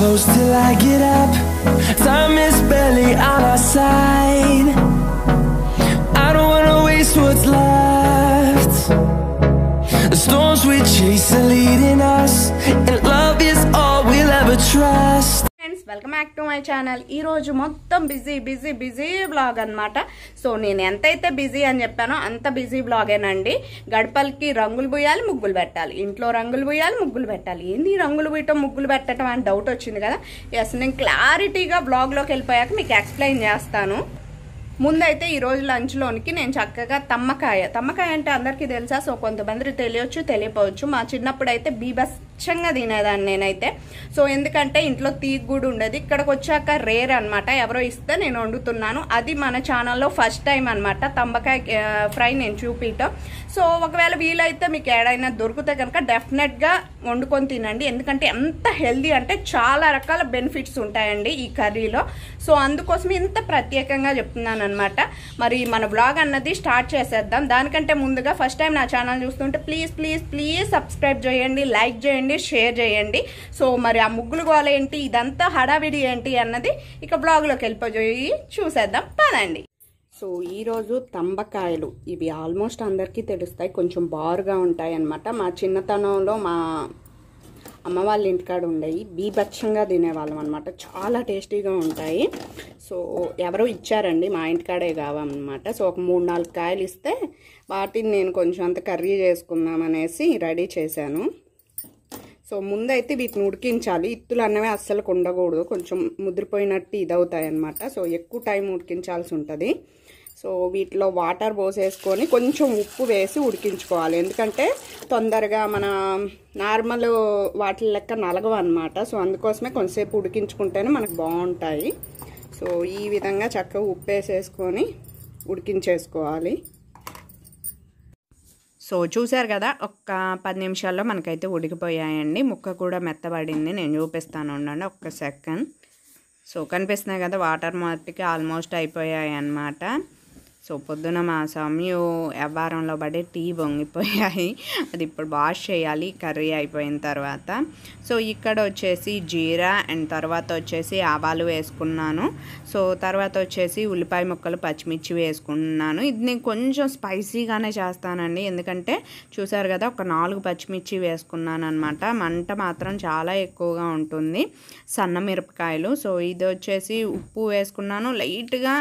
close till I get up. Time is barely on our side. I don't wanna waste what's left. The storms we chase are leading us, and love is all we'll ever trust. Friends welcome back to my channel ఈ రోజు మొత్తం busy busy busy vlog అన్నమాట so నేను ఎంతైతే busy అని చెప్పానో అంత busy బ్లాగేనండి గడపలకి రంగులు పూయాలి ముగ్గులు పెట్టాలి ఇంట్లో రంగులు పూయాలి ముగ్గులు పెట్టాలి ఏంది ఈ రంగులు పూయటం ముగ్గులు పెట్టడం అని డౌట్ వచ్చింది కదా ఎస్ నేను క్లారిటీగా బ్లాగ్లోకి వెళ్ళిపోయాక మీకు ఎక్స్ప్లెయిన్ చేస్తాను ముందైతే ఈ రోజు లంచ్లోనికి నేను చక్కగా తమ్మకాయ తమ్మకాయ అంటే అందరికీ తెలుసా సో కొంతమంది తెలియచ్చు తెలియపోవచ్చు మా చిన్నప్పుడు అయితే బీభత్సంగా తినేదాన్ని నేనైతే సో ఎందుకంటే ఇంట్లో తీగ కూడా ఉండేది ఇక్కడికి వచ్చాక రేర్ అన్నమాట ఎవరో ఇస్తే నేను వండుతున్నాను అది మన ఛానల్లో ఫస్ట్ టైం అనమాట తంబకాయ ఆ, ఫ్రై నేను చూపించటం సో ఒకవేళ వీలైతే మీకు ఏడైనా దొరికితే కనుక డెఫినెట్గా వండుకొని తినండి ఎందుకంటే ఎంత హెల్దీ అంటే చాలా రకాల బెనిఫిట్స్ ఉంటాయండి ఈ కర్రీలో సో అందుకోసం ఇంత ప్రత్యేకంగా చెప్తున్నాను అనమాట మరి మన బ్లాగ్ అన్నది స్టార్ట్ చేసేద్దాం దానికంటే ముందుగా ఫస్ట్ టైం నా ఛానల్ చూస్తుంటే ప్లీజ్ ప్లీజ్ ప్లీజ్ సబ్స్క్రైబ్ చేయండి లైక్ చేయండి షేర్ చేయండి సో మరి ఆ ముగ్గులు గోల ఏంటి ఇదంతా హడావిడి ఏంటి అన్నది ఇక బ్లాగ్లోకి వెళ్ళిపోయి చూసేద్దాం పదండి సో ఈరోజు తంబకాయలు ఇవి ఆల్మోస్ట్ అందరికీ తెలుస్తాయి కొంచెం బారుగా ఉంటాయి అన్నమాట మా చిన్నతనంలో మా అమ్మ వాళ్ళ ఇంటికాడ ఉండేవి బీభత్సంగా తినేవాళ్ళం అనమాట చాలా టేస్టీగా ఉంటాయి సో ఎవరో ఇచ్చారండి మా ఇంటికాడే కావన్నమాట సో ఒక మూడు నాలుగు కాయలు ఇస్తే వాటిని నేను కొంచెం అంత కర్రీ చేసుకుందామనేసి రెడీ చేశాను సో ముందైతే వీటిని ఉడికించాలి ఇత్తులు అన్నవి అస్సలు ఉండకూడదు కొంచెం ముద్రిపోయినట్టు ఇదవుతాయి అన్నమాట సో ఎక్కువ టైం ఉడికించాల్సి ఉంటుంది సో వీటిలో వాటర్ పోసేసుకొని కొంచెం ఉప్పు వేసి ఉడికించుకోవాలి ఎందుకంటే తొందరగా మన నార్మల్ వాటి లెక్క నలగవు అనమాట సో అందుకోసమే కొంచెంసేపు ఉడికించుకుంటేనే మనకు బాగుంటాయి సో ఈ విధంగా చక్కగా ఉప్పు వేసేసుకొని ఉడికించేసుకోవాలి సో చూశారు కదా ఒక్క పది నిమిషాల్లో మనకైతే ఉడికిపోయాయండి ముక్క కూడా మెత్తబడింది నేను చూపిస్తాను ఉండండి ఒక్క సెకండ్ సో కనిపిస్తున్నాయి కదా వాటర్ మట్టికి ఆల్మోస్ట్ అయిపోయాయి అన్నమాట సో పొద్దున మా సమయు వ్యవహారంలో పడి టీ పొంగిపోయాయి అది ఇప్పుడు వాష్ చేయాలి కర్రీ అయిపోయిన తర్వాత సో ఇక్కడ వచ్చేసి జీరా అండ్ తర్వాత వచ్చేసి ఆవాలు వేసుకున్నాను సో తర్వాత వచ్చేసి ఉల్లిపాయ ముక్కలు పచ్చిమిర్చి వేసుకున్నాను ఇది నేను కొంచెం స్పైసీగానే చేస్తానండి ఎందుకంటే చూసారు కదా ఒక నాలుగు పచ్చిమిర్చి వేసుకున్నాను అనమాట మంట మాత్రం చాలా ఎక్కువగా ఉంటుంది సన్న మిరపకాయలు సో ఇది వచ్చేసి ఉప్పు వేసుకున్నాను లైట్గా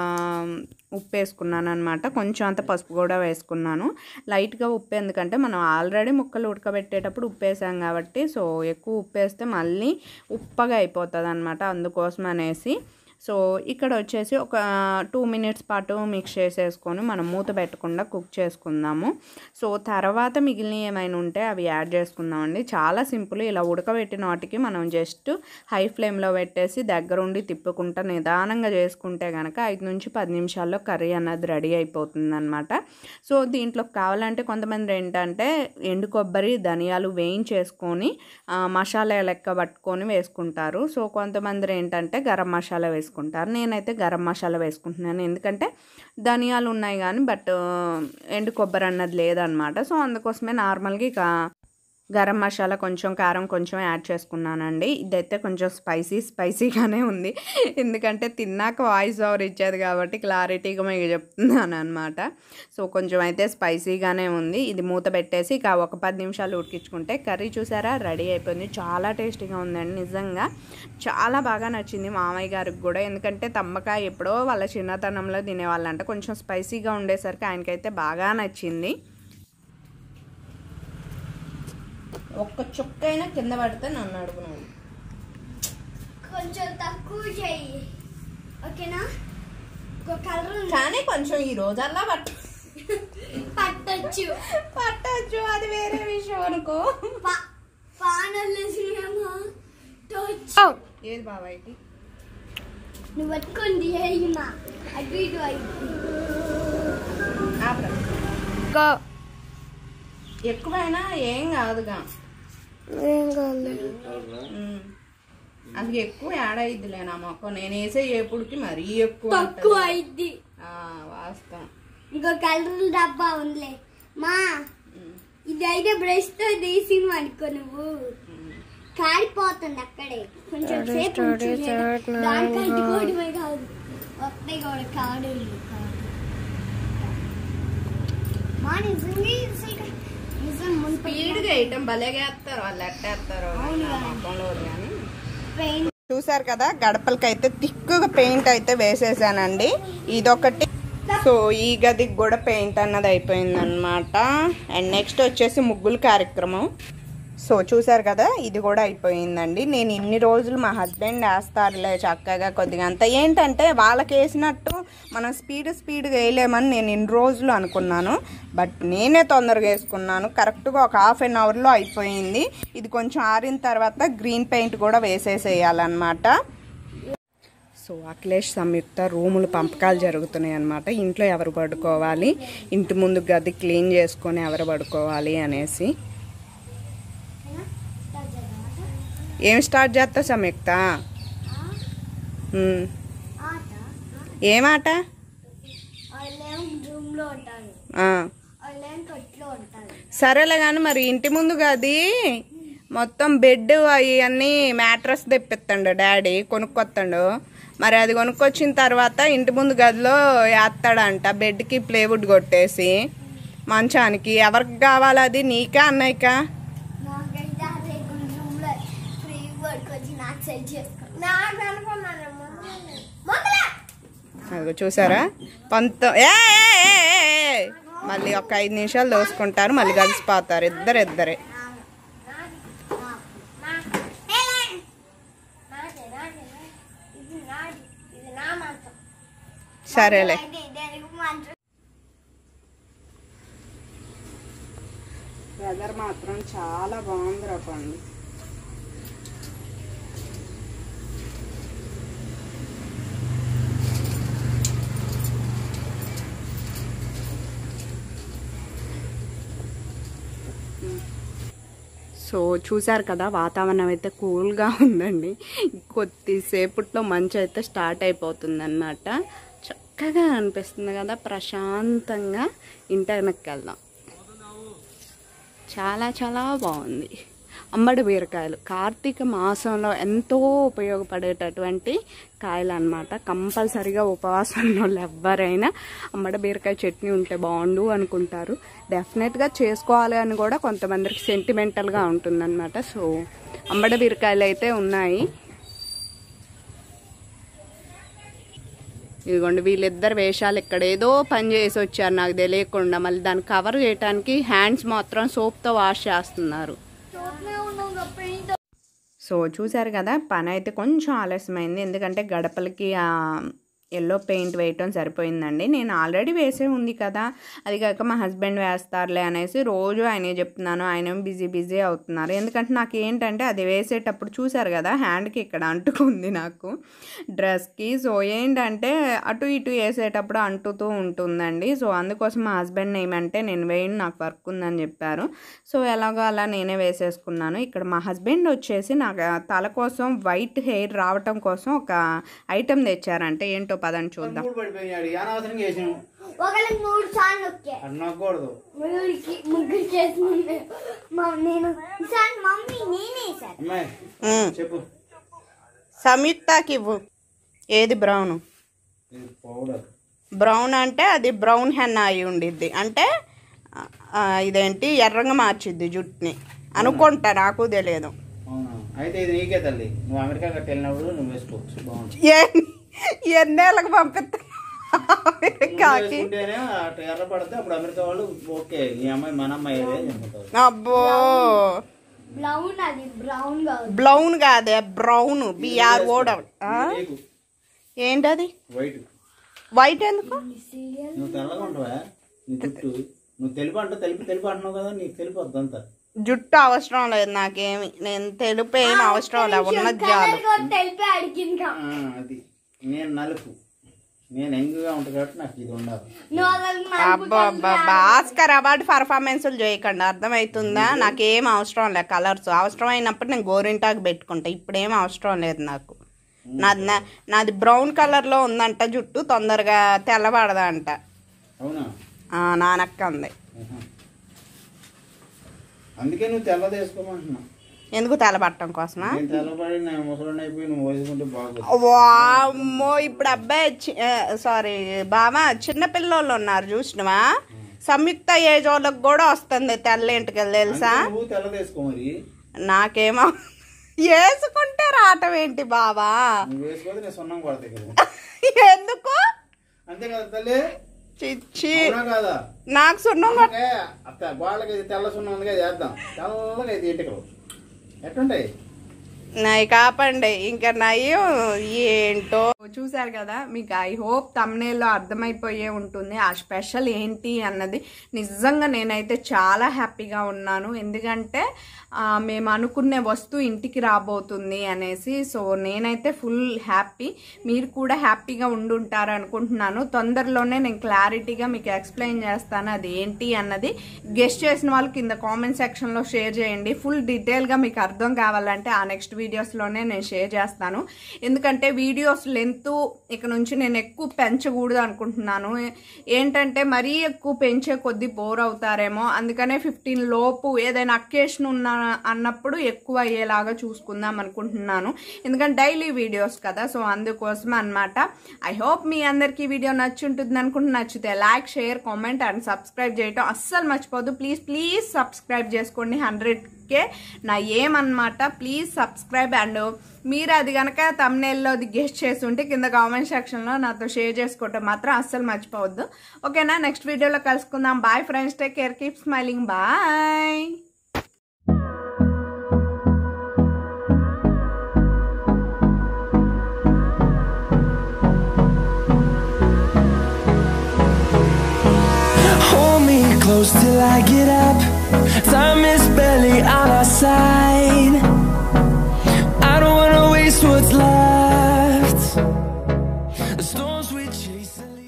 ఉప్పు వేసుకున్నాను అనమాట కొంచెం అంత పసుపు కూడా వేసుకున్నాను లైట్గా ఉప్పు ఎందుకంటే మనం ఆల్రెడీ ముక్కలు ఉడకబెట్టేటప్పుడు ఉప్పు వేసాం కాబట్టి సో ఎక్కువ ఉప్పు వేస్తే మళ్ళీ ఉప్పగా అయిపోతుంది అనమాట అందుకోసం అనేసి సో ఇక్కడ వచ్చేసి ఒక టూ మినిట్స్ పాటు మిక్స్ చేసేసుకొని మనం మూత పెట్టకుండా కుక్ చేసుకుందాము సో తర్వాత మిగిలిన ఏమైనా ఉంటే అవి యాడ్ చేసుకుందామండి చాలా సింపుల్ ఇలా ఉడకబెట్టిన వాటికి మనం జస్ట్ హై ఫ్లేమ్లో పెట్టేసి దగ్గరుండి తిప్పుకుంటా నిదానంగా చేసుకుంటే కనుక ఐదు నుంచి పది నిమిషాల్లో కర్రీ అన్నది రెడీ అయిపోతుంది అనమాట సో దీంట్లో కావాలంటే కొంతమంది ఏంటంటే ఎండు కొబ్బరి ధనియాలు వేయించేసుకొని ఆ, మసాలా లెక్క పట్టుకొని వేసుకుంటారు సో కొంతమంది ఏంటంటే గరం మసాలా వేసుకుంటారు నేనైతే గరం మసాలా వేసుకుంటున్నాను ఎందుకంటే ధనియాలు ఉన్నాయి కానీ బట్ ఎండు కొబ్బరి అన్నది లేదనమాట సో అందుకోసమే నార్మల్గా ఇక గరం మసాలా కొంచెం కారం కొంచెం యాడ్ చేసుకున్నానండి ఇదైతే కొంచెం స్పైసీ స్పైసీగానే ఉంది ఎందుకంటే తిన్నాక వాయిస్ ఓవర్ ఇచ్చేది కాబట్టి క్లారిటీగా మీకు చెప్తున్నాను అనమాట సో కొంచెం అయితే స్పైసీగానే ఉంది ఇది మూత పెట్టేసి ఇక ఒక పది నిమిషాలు ఉడికించుకుంటే కర్రీ చూసారా రెడీ అయిపోయింది చాలా టేస్టీగా ఉందండి నిజంగా చాలా బాగా నచ్చింది మామయ్య గారికి కూడా ఎందుకంటే తమ్మకాయ ఎప్పుడో వాళ్ళ చిన్నతనంలో తినేవాళ్ళంట కొంచెం స్పైసీగా ఉండేసరికి ఆయనకైతే బాగా నచ్చింది ఒక్క చుక్క అయినా కింద పడితే నన్ను అడుగున్నాను కొంచెం తక్కువ చెయ్యి ఓకేనా ఒక కలర్ ఉంది. కానీ కొంచెం ఈ రోజల్లా పట్టు పట్టొచ్చు పట్టచ్చు అది వేరే విషయం అనుకో పా- పానలు సినిమా టచ్ ఏది బాబాయ్కి నువ్వు పట్టుకుంది ఏమా అటు ఇటు అయింది ఎక్కువైనా ఏం కాదుగా ఏం కాదు ఉమ్. అది ఎక్కువ యాడ్ అయ్యిద్దిలే నా మొక్క నేను వేసే ఏపుడికి మరీ ఎక్కువ తక్కువ ఉంటది. అయింది ఆ, వాస్తవం ఇంకో కలర్ డబ్బా ఉందిలే మా ఇది అయితే బ్రష్ తో తీసి అనుకో నువ్వు కారిపోతుంది అక్కడే కొంచెం సేపు ఉంచు. దానికంటే కూడా కాదు వస్తాయి కూడా కాడు మా నిజంగా అసలు నిజం మున్పటి స్పీడ్గా వేయటం భలేగా వేస్తారు వాళ్ళు ఎట్టేస్తారు అవును కదా. మొక్కలో కానీ పెయిన్ చూసారు కదా గడపలకి అయితే తిక్కుగా పెయింట్ అయితే వేసేసానండి ఇదొకటి సో ఈ గదికి కూడా పెయింట్ అన్నది అయిపోయింది అనమాట అండ్ నెక్స్ట్ వచ్చేసి ముగ్గులు కార్యక్రమం సో చూసారు కదా ఇది కూడా అయిపోయిందండి నేను ఇన్ని రోజులు మా హస్బెండ్ వేస్తారులే చక్కగా కొద్దిగా అంత ఏంటంటే వాళ్ళకి వేసినట్టు మనం స్పీడ్ స్పీడ్గా వేయలేమని నేను ఇన్ని రోజులు అనుకున్నాను బట్ నేనే తొందరగా వేసుకున్నాను కరెక్ట్గా ఒక హాఫ్ అన్ అవర్లో అయిపోయింది ఇది కొంచెం ఆరిన తర్వాత గ్రీన్ పెయింట్ కూడా వేసేసేయాలన్నమాట సో అఖిలేష్ సంయుక్త రూములు పంపకాలు జరుగుతున్నాయి అనమాట ఇంట్లో ఎవరు పడుకోవాలి ఇంటి ముందు గది క్లీన్ చేసుకొని ఎవరు పడుకోవాలి అనేసి ఏం స్టార్ట్ చేస్తా సంయుక్త ఉమ్. ఆట ఏం ఆట వాళ్ళేం రూమ్ లో ఉంటారు ఆ. వాళ్ళేం కొట్లో ఉంటారు సరేలే కానీ మరి ఇంటి ముందు గది మొత్తం బెడ్ అవన్నీ మ్యాట్రస్ తెప్పిస్తాడు డాడీ కొనుక్కొస్తాడు మరి అది కొనుక్కొచ్చిన తర్వాత ఇంటి ముందు గదిలో వేస్తాడంట బెడ్కి ప్లేవుడ్ కొట్టేసి మంచానికి ఎవరికి కావాలి అది నీకా అన్నయ్యకా నాకైతే అదే రూమ్ లో ఫ్రీ పడుకొచ్చి నాకు సెట్ చేసుకో నాకు అనుకున్నాను మొదలే అదిగో చూసారా పంత ఏ ఏ, ఏ, ఏ, ఏ. మళ్ళీ ఒక ఐదు నిమిషాలు దోసుకుంటారు మళ్ళీ కలిసిపోతారు ఇద్దరు ఇద్దరే సరేలే వెదర్ మాత్రం చాలా బాగుంది రా పండు సో చూసారు కదా వాతావరణం అయితే కూల్గా ఉందండి కొద్దిసేపట్లో మంచు అయితే స్టార్ట్ అయిపోతుంది అనమాట చక్కగా అనిపిస్తుంది కదా ప్రశాంతంగా ఇంటి వెనక్కి వెళ్దాం చాలా చాలా బాగుంది అమ్మడి బీరకాయలు కార్తీక మాసంలో ఎంతో ఉపయోగపడేటటువంటి కాయలు అనమాట కంపల్సరిగా ఉపవాసం ఉన్న వాళ్ళు ఎవరైనా అమ్మడి బీరకాయ చట్నీ ఉంటే బాగుండు అనుకుంటారు డెఫినెట్గా చేసుకోవాలి అని కూడా కొంతమందికి సెంటిమెంటల్గా ఉంటుందన్నమాట సో అమ్మడి బీరకాయలు అయితే ఉన్నాయి ఇదిగోండి వీళ్ళిద్దరు వేషాలు ఇక్కడ ఏదో పని చేసి వచ్చారు నాకు తెలియకుండా మళ్ళీ దాన్ని కవర్ చేయడానికి హ్యాండ్స్ మాత్రం సోప్తో వాష్ చేస్తున్నారు సో చూసారు కదా పని అయితే కొంచెం ఆలస్యమైంది ఎందుకంటే గడపలకి ఎల్లో పెయింట్ వేయటం సరిపోయిందండి నేను ఆల్రెడీ వేసే ఉంది కదా అది కాక మా హస్బెండ్ వేస్తారులే అనేసి రోజు ఆయనే చెప్తున్నాను ఆయన బిజీ బిజీ అవుతున్నారు ఎందుకంటే నాకు ఏంటంటే అది వేసేటప్పుడు చూసారు కదా హ్యాండ్కి ఇక్కడ అంటుకుంది నాకు డ్రెస్కి సో ఏంటంటే అటు ఇటు వేసేటప్పుడు అంటుతూ ఉంటుందండి సో అందుకోసం మా హస్బెండ్ ఏమంటే నేను వేయను నాకు వర్క్ ఉందని చెప్పారు సో ఎలాగో అలా నేనే వేసేసుకున్నాను ఇక్కడ మా హస్బెండ్ వచ్చేసి నాకు తల కోసం వైట్ హెయిర్ రావటం కోసం ఒక ఐటెం తెచ్చారంటే ఏంటో పదని చూద్దాం మూడు పడిపోయినాడు అనవసరంగా వేసాను ఒకరికి మూడు సార్లు నొక్కే అది నొక్కకూడదు ముగ్గురికి ముగ్గురు చేసిన నేను ఈసారి మమ్మీ నేనే సార్ అమ్మాయి ఉమ్. చెప్పు సంయుక్తకి ఇవ్వు ఏది బ్రౌన్ ఇది పౌడర్ బ్రౌన్ అంటే అది బ్రౌన్ హెన్ అయి ఉండిద్ది అంటే ఆ, ఇదేంటి ఎర్రంగా మార్చిద్ది జుట్టుని అనుకుంటా నాకు తెలియదు అవునా అయితే ఇది నీకే తల్లి నువ్వు అమెరికా గట్టి వెళ్ళినప్పుడు నువ్వు వేసుకోవచ్చు బాగుంటుంది ఏ ఎన్నేళ్ళకి పంపిస్తా కాకి వేసుకుంటేనే అటు ఎర్ర పడితే అప్పుడు అమెరికా వాళ్ళు ఓకే ఈ అమ్మాయి మన అమ్మాయి చెప్తారు అబ్బో బ్రౌన్ అది బ్రౌన్ కాదు బ్రౌన్ కాదే బ్రౌన్ బిఆర్ ఓడ నీకు ఏంటది వైట్ వైట్ ఎందుకు నువ్వు తెల్లగా ఉంటావా నీ జుట్టు నువ్వు తెలుపు అంటావు తెలుపు తెలుపు అంటున్నావు కదా నీకు తెలుపు వద్దంతా జుట్టు అవసరం లేదు నాకేమి నేను తెలుపు ఏం అవసరం లేదు ఉన్నది చాలు కలర్ తెలిపి అడిగింది ఆ, అది నేను నలుపు నేను ఎంగుగా ఉంటాను కాబట్టి నాకు ఇది ఉండాలి నువ్వు అసలు అబ్బా అబ్బా ఆస్కర్ అవార్డు పర్ఫార్మెన్స్లు చేయకండి అర్థమవుతుందా నాకేం అవసరం లేదు కలర్స్ అవసరం అయినప్పుడు నేను గోరింటాకు పెట్టుకుంటా ఇప్పుడు ఏం అవసరం లేదు నాకు నాది నా- నాది బ్రౌన్ కలర్లో ఉందంట జుట్టు తొందరగా తెల్లబడదంట అవునా ఆ, నానక్క ఉంది ఆహా. అందుకే నువ్వు తెల్లది వేసుకోమంటున్నావు ఎందుకు తెల్లబట్టడం కోసమా నేను తెల్లబడి నేను ముసలి అయిపోయి నువ్వు వయసుకుంటే బాగోదు వామ్మో ఇప్పుడు అబ్బాయి చి- ఆ, సారీ బావా చిన్న పిల్లోళ్ళు ఉన్నారు చూసినవా సంయుక్త ఏజ్ వాళ్ళకి కూడా వస్తుంది తెల్ల ఇంటికి తెలుసా అంటే నువ్వు తెల్లదేసుకో మరి నాకేమో వేసుకుంటే రావటం ఏంటి బావా నువ్వు వేసుకోతే నేను సున్నం కొడతాయి కదా ఎందుకు అంతే కదా తల్లి చిచ్చి అవునా కాదా నాకు సున్నం కొట్ట- అంటే అత్త గోళ్ళకి ఇది తెల్ల సున్నం ఉందిగా చేద్దాం తెల్లగా ఇది ఇటుకలు ఎట్టుంటాయి నాయి కాపండి ఇంకా నయ్యం ఏంటో చూసారు కదా మీకు ఐ హోప్ తమ్నేల్లో అర్థమైపోయే ఉంటుంది ఆ స్పెషల్ ఏంటి అన్నది నిజంగా నేనైతే చాలా హ్యాపీగా ఉన్నాను ఎందుకంటే ఆ, మేము అనుకునే వస్తువు ఇంటికి రాబోతుంది అనేసి సో నేనైతే ఫుల్ హ్యాపీ మీరు కూడా హ్యాపీగా ఉండుంటారు అనుకుంటున్నాను తొందరలోనే నేను క్లారిటీగా మీకు ఎక్స్ప్లెయిన్ చేస్తాను అది ఏంటి అన్నది గెస్ట్ చేసిన వాళ్ళు కింద కామెంట్ సెక్షన్లో షేర్ చేయండి ఫుల్ డీటెయిల్గా మీకు అర్థం కావాలంటే ఆ నెక్స్ట్ వీడియోస్లోనే నేను షేర్ చేస్తాను ఎందుకంటే వీడియోస్ లెంత్ ఇక నుంచి నేను ఎక్కువ పెంచకూడదు అనుకుంటున్నాను ఏంటంటే మరీ ఎక్కువ పెంచే కొద్దీ బోర్ అవుతారేమో అందుకనే ఫిఫ్టీన్ లోపు ఏదైనా అకేషన్ ఉన్న అన్నప్పుడు ఎక్కువ అయ్యేలాగా చూసుకుందాం అనుకుంటున్నాను ఎందుకంటే డైలీ వీడియోస్ కదా సో అందుకోసం అన్నమాట ఐ హోప్ మీ అందరికీ వీడియో నచ్చుంటుంది అనుకుంటే నచ్చితే like share comment and subscribe చేయటం అస్సలు మర్చిపోదు ప్లీజ్ ప్లీజ్ సబ్స్క్రైబ్ చేసుకోండి హండ్రెడ్కే నా ఏమన్నమాట ప్లీజ్ సబ్స్క్రైబ్ అండ్ మీరు అది కనుక తమ్నేల్లో అది గెస్ట్ చేసి ఉంటే కింద కామెంట్ సెక్షన్లో నాతో షేర్ చేసుకోవటం మాత్రం అస్సలు మర్చిపోవద్దు ఓకేనా నెక్స్ట్ వీడియోలో కలుసుకుందాం bye friends take care keep smiling bye Hold me close till I get up. Time is barely on our side. I don't wanna waste what's left. The storms we chase. are leaving-